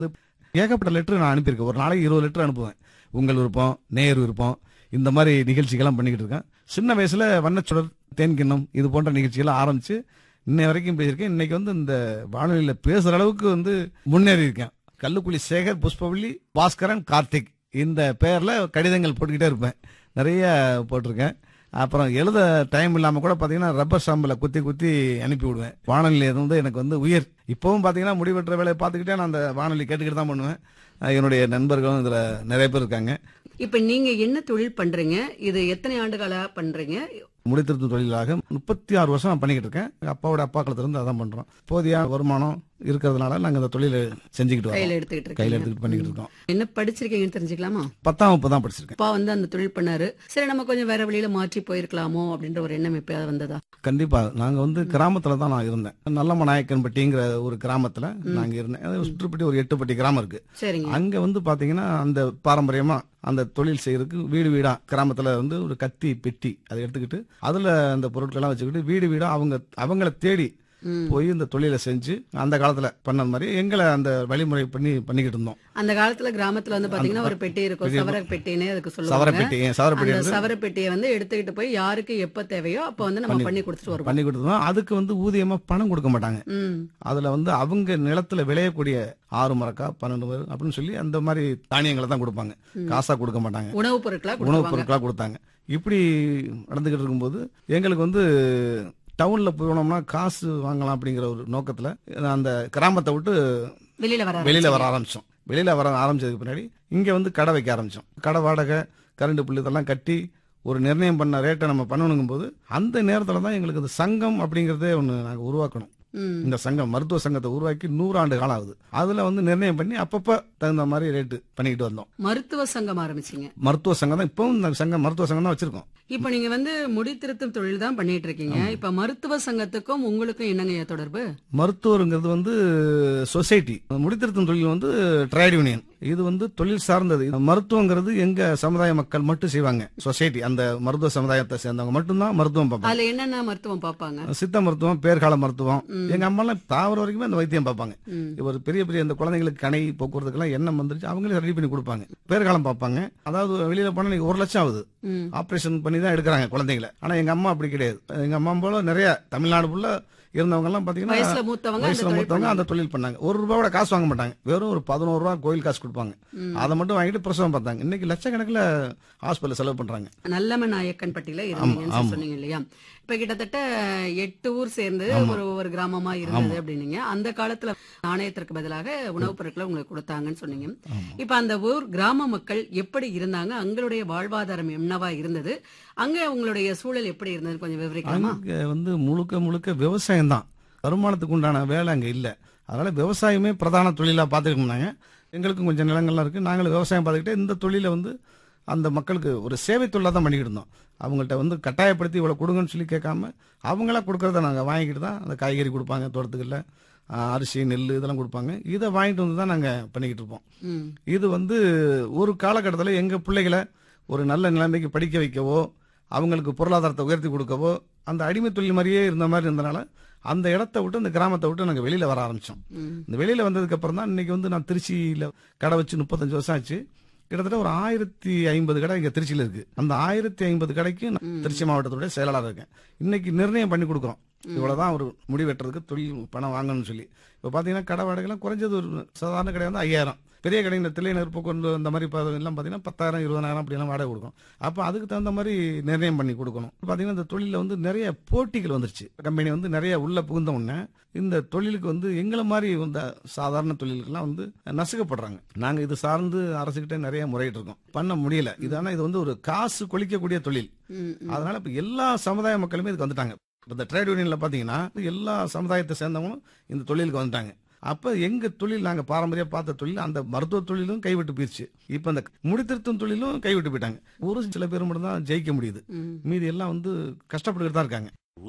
ஏகப்பட்ட லெட்டர் நான் அனுப்பியிருக்கேன் ஒரு நாளைக்கு இருபது லெட்டர் அனுப்புவேன் உங்கள் விருப்பம் நேர் விருப்பம் இந்த மாதிரி நிகழ்ச்சிகள்லாம் பண்ணிக்கிட்டு இருக்கேன் சின்ன வயசுல வண்ணச்சுடர் தேன்கிண்ணம் இது போன்ற நிகழ்ச்சிகளை ஆரம்பிச்சு இன்னை வரைக்கும் பேசியிருக்கேன் இன்னைக்கு வந்து இந்த வானொலியில பேசுற அளவுக்கு வந்து முன்னேறி இருக்கேன் கல்லுக்குழி சேகர் புஷ்பவள்ளி பாஸ்கரன் கார்த்திக் இந்த பேர்ல கடிதங்கள் போட்டுக்கிட்டே இருப்பேன் நிறைய போட்டிருக்கேன் அப்புறம் எழுத டைம் இல்லாம கூட பாத்தீங்கன்னா ரப்பர் ஸ்டாம்பில் குத்தி குத்தி அனுப்பி விடுவேன் வானொலி வந்து எனக்கு வந்து உயிர் இப்பவும் பாத்தீங்கன்னா முடிவெற்ற வேலையை பார்த்துக்கிட்டே நான் அந்த வானொலி கேட்டுக்கிட்டு தான் பண்ணுவேன் அஹ் என்னுடைய நண்பர்களும் இதுல நிறைய பேர் இருக்காங்க இப்ப நீங்க என்ன தொழில் பண்றீங்க இது எத்தனை ஆண்டுகளா பண்றீங்க முடித்திருத்தும் தொழிலாக முப்பத்தி ஆறு வருஷம் நான் பண்ணிக்கிட்டு இருக்கேன் எங்க அப்பாவோட அப்பா காலத்துல இருந்து அதான் பண்றோம் போதிய வருமானம் இருக்கிறதுனால நாங்க இந்த தொழிலை செஞ்சுக்கிட்டு கையில வரோம் எடுத்துக்கிட்டு கையில இருக்கீங்க எடுத்துக்கிட்டு பண்ணிக்கிட்டு இருக்கோம் என்ன படிச்சிருக்கீங்கன்னு தெரிஞ்சுக்கலாமா பத்தாம் வகுப்பு தான் படிச்சிருக்கேன் அப்பா வந்து அந்த தொழில் பண்ணாரு சரி நம்ம கொஞ்சம் வேற வழியில மாற்றி போயிருக்கலாமோ அப்படின்ற ஒரு எண்ணம் எப்பயாவது வந்ததா கண்டிப்பா நாங்க வந்து கிராமத்துல தான் நான் இருந்தேன் நல்லம்ம நாயக்கன்பட்டிங்கிற ஒரு கிராமத்துல நாங்க இருந்தேன் அது சுற்றுப்பட்டி ஒரு எட்டுப்பட்டி கிராமம் இருக்கு சரிங்க அங்க வந்து பாத்தீங்கன்னா அந்த பாரம்பரியமா அந்த தொழில் செய்யறதுக்கு வீடு வீடா கிராமத்துல வந்து ஒரு கத்தி பெட்டி அதை எடுத்துக்கிட்டு அதுல அந்த பொருட்கள்லாம் வச்சுக்கிட்டு வீடு வீடா அவங்க அவங்கள தேடி ம். போய் இந்த தொழிலை செஞ்சு அந்த காலத்துல பண்ண மாதிரி எங்களை அந்த வழிமுறை பண்ணி பண்ணிக்கிட்டு இருந்தோம் அந்த காலத்துல கிராமத்துல வந்து பாத்தீங்கன்னா ஒரு பெட்டி இருக்கும் சவர பெட்டின்னு அதுக்கு சொல்லுவாங்க சவரப்பெட்டி சவரப்பெட்டி அந்த வந்து சவர பெட்டியை வந்து எடுத்துக்கிட்டு போய் யாருக்கு எப்ப தேவையோ அப்ப வந்து நம்ம பண்ணி கொடுத்துட்டு வருவோம் பண்ணி கொடுத்தோம் அதுக்கு வந்து ஊதியமா பணம் கொடுக்க மாட்டாங்க ம் அதுல வந்து அவங்க நிலத்துல விளையக்கூடிய ஆறு மரக்கா பன்னெண்டு மரம் அப்படின்னு சொல்லி அந்த மாதிரி தானியங்களை தான் கொடுப்பாங்க காசா கொடுக்க மாட்டாங்க உணவுப் பொருட்களா உணவுப் கொடுத்துருவாங்க பொருட்களா கொடுத்தாங்க இப்படி நடந்துகிட்டு இருக்கும்போது எங்களுக்கு வந்து டவுன்ல போனோம்னா காசு வாங்கலாம் அப்படிங்கிற ஒரு நோக்கத்துல நான் அந்த கிராமத்தை விட்டு வெளியில வர வெளியில வர ஆரம்பிச்சோம் வெளியில வர ஆரம்பிச்சதுக்கு பின்னாடி இங்க வந்து கடை வைக்க ஆரம்பிச்சோம் கடை வாடகை கரண்ட் பில்லு இதெல்லாம் கட்டி ஒரு நிர்ணயம் பண்ண ரேட்டை நம்ம பண்ணணுங்கும் போது அந்த நேரத்துல தான் எங்களுக்கு இந்த சங்கம் அப்படிங்கறதே ஒண்ணு நாங்க உருவாக்கணும் ம் இந்த சங்கம் மருத்துவ சங்கத்தை உருவாக்கி நூறாண்டு காலம் ஆகுது அதுல வந்து நிர்ணயம் பண்ணி அப்பப்ப தகுந்த மாதிரி ரேட்டு பண்ணிக்கிட்டு வந்தோம் மருத்துவ சங்கம் ஆரம்பிச்சீங்க மருத்துவ சங்கம் தான் இப்பவும் இந்த சங்கம் மருத்துவ சங்கம் தான் வச்சிருக்கோம் இப்ப நீங்க வந்து முடித்திருத்தும் தொழில் தான் பண்ணிட்டு இருக்கீங்க இப்ப மருத்துவ சங்கத்துக்கும் உங்களுக்கும் என்னங்க தொடர்பு மருத்துவருங்கிறது வந்து சொசைட்டி முடித்திருத்தும் தொழில் வந்து ட்ரேட் யூனியன் இது வந்து தொழில் சார்ந்தது மருத்துவங்கிறது எங்க சமுதாய மக்கள் மட்டும் செய்வாங்க சொசைட்டி அந்த மருத்துவ சமுதாயத்தை சேர்ந்தவங்க மட்டும்தான் மருத்துவம் பார்ப்பாங்க அதுல என்னென்ன மருத்துவம் பார்ப்பாங்க சித்த மருத்துவம் பேர்கால மருத்துவம் எங்க அம்மா எல்லாம் தாவர வரைக்குமே அந்த வைத்தியம் பார்ப்பாங்க ம். ஒரு பெரிய பெரிய இந்த குழந்தைங்களுக்கு கணை போக்குவரத்துக்கெல்லாம் எண்ணம் வந்துருச்சு அவங்களே ரெடி பண்ணி கொடுப்பாங்க பேர்காலம் பார்ப்பாங்க அதாவது வெளியில போனா நீங்க ஒரு லட்சம் ஆகுது ம். ஆபரேஷன் பண்ணி தான் எடுக்கிறாங்க குழந்தைங்களை ஆனா எங்க அம்மா அப்படி கிடையாது எங்க அம்மா போல நிறைய தமிழ்நாடு ஃபுல்லா இருந்தவங்க எல்லாம் பாத்தீங்கன்னா வயசுல மூத்தவங்க அந்த வயசுல தொழில் மூத்தவங்க அந்த தொழில் பண்ணாங்க ஒரு ரூபாயோட காசு வாங்க மாட்டாங்க வெறும் ஒரு பதினோரு ரூபா கோயில் காசு கொடுப்பாங்க அதை மட்டும் வாங்கிட்டு பிரசவம் பார்த்தாங்க இன்னைக்கு லட்சக்கணக்கில் ஹாஸ்பிட்டல் செலவு பண்றாங்க நல்லம நாயக்கன் பட்டியல இருந்தீங்கன்னு சொல்லி சொன்னீங்க இல்லையா இப்ப கிட்டத்தட்ட எட்டு ஊர் சேர்ந்து ஒரு ஒவ்வொரு கிராமமா இருந்தது அப்படின்னீங்க அந்த காலத்துல நாணயத்திற்கு பதிலாக உணவுப் பொருட்களை உங்களுக்கு கொடுத்தாங்கன்னு சொன்னீங்க இப்ப அந்த ஊர் கிராம மக்கள் எப்படி இருந்தாங்க அங்களுடைய வாழ்வாதாரம் என்னவா இருந்தது அங்க உங்களுடைய சூழல் எப்படி இருந்தது கொஞ்சம் விவரிக்கலாமா அங்க வந்து முழுக்க முழுக்க விவசாயம் தான் வருமானத்துக்கு உண்டான வேலை அங்க இல்ல அதனால விவசாயமே பிரதான தொழிலா பார்த்துட்டு இருந்தாங்க எங்களுக்கும் கொஞ்சம் நிலங்கள்லாம் இருக்கு நாங்களும் விவசாயம் பார்த்துக்கிட்டே இந்த தொழிலை வந்து அந்த மக்களுக்கு ஒரு சேவை தொழிலாக தான் பண்ணிக்கிட்டு இருந்தோம் அவங்கள்ட்ட வந்து கட்டாயப்படுத்தி இவ்வளோ கொடுங்கன்னு சொல்லி கேட்காம அவங்களா கொடுக்கறத நாங்கள் வாங்கிக்கிட்டு தான் அந்த காய்கறி கொடுப்பாங்க தோட்டத்துக்குள்ள ஆஹ், அரிசி நெல் இதெல்லாம் கொடுப்பாங்க இதை வாங்கிட்டு வந்து தான் நாங்கள் பண்ணிக்கிட்டு இருப்போம் ம் இது வந்து ஒரு காலகட்டத்தில் எங்கள் பிள்ளைகளை ஒரு நல்ல நிலைமைக்கு படிக்க வைக்கவோ அவங்களுக்கு பொருளாதாரத்தை உயர்த்தி கொடுக்கவோ அந்த அடிமை தொழில் மாதிரியே இருந்த மாதிரி இருந்தனால அந்த இடத்த விட்டு அந்த கிராமத்தை விட்டு நாங்கள் வெளியில வர ஆரம்பிச்சோம் ம் இந்த வெளியில வந்ததுக்கு அப்புறம் தான் இன்னைக்கு வந்து நான் திருச்சியில கடை வச்சு முப்பத்தஞ்சு வருஷம் ஆச்சு கிட்டத்தட்ட ஒரு ஆயிரத்தி ஐம்பது கடை இங்க திருச்சியில இருக்கு அந்த ஆயிரத்தி ஐம்பது கடைக்கு நான் திருச்சி மாவட்டத்துடைய செயலாளர் இருக்கேன் இன்னைக்கு நிர்ணயம் பண்ணி கொடுக்குறோம் இவ்வளவுதான் ஒரு முடி வெட்டுறதுக்கு தொழில் பணம் வாங்கணும்னு சொல்லி இப்ப பாத்தீங்கன்னா கடை வாடகைலாம் குறைஞ்சது ஒரு சாதாரண கடை வந்து ஐயாயிரம் பெரிய கடை இந்த தில்லை நெருப்பு கொண்டு அந்த மாதிரி ப- எல்லாம் பாத்தீங்கன்னா பத்தாயிரம் இருபதாயிரம் அப்படியெல்லாம் வாடகை கொடுக்கும் அப்ப அதுக்கு தகுந்த மாதிரி நிர்ணயம் பண்ணி கொடுக்கணும் பாத்தீங்கன்னா இந்த தொழில வந்து நிறைய போட்டிகள் வந்துருச்சு கம்பெனி வந்து நிறைய உள்ள புகுந்த உடனே இந்த தொழிலுக்கு வந்து எங்களை மாதிரி இந்த சாதாரண தொழிலுக்கெல்லாம் வந்து நசுக்கப்படுறாங்க நாங்க இது சார்ந்து அரசுகிட்ட நிறைய முறையிட்டு இருக்கோம் பண்ண முடியல இது ஆனா இது வந்து ஒரு காசு கொளிக்கக்கூடிய தொழில் ம் அதனால இப்ப எல்லா சமுதாய மக்களுமே இதுக்கு வந்துட்டாங்க இப்ப இந்த ட்ரேட் யூனியன்ல பாத்தீங்கன்னா எல்லா சமுதாயத்தை சேர்ந்தவங்களும் இந்த தொழிலுக்கு வந்துட்டாங்க அப்ப எங்க தொழில் நாங்க பாரம்பரியா பார்த்த தொழில் அந்த மருத்துவ தொழிலும் கைவிட்டு போயிருச்சு இப்ப அந்த முடித்திருத்தும் தொழிலும் கைவிட்டு போயிட்டாங்க ஒரு சில பேர் மட்டும் தான் ஜெயிக்க முடியுது ம் மீதி எல்லாம் வந்து கஷ்டப்பட்டுக்கிட்டு தான் இருக்காங்க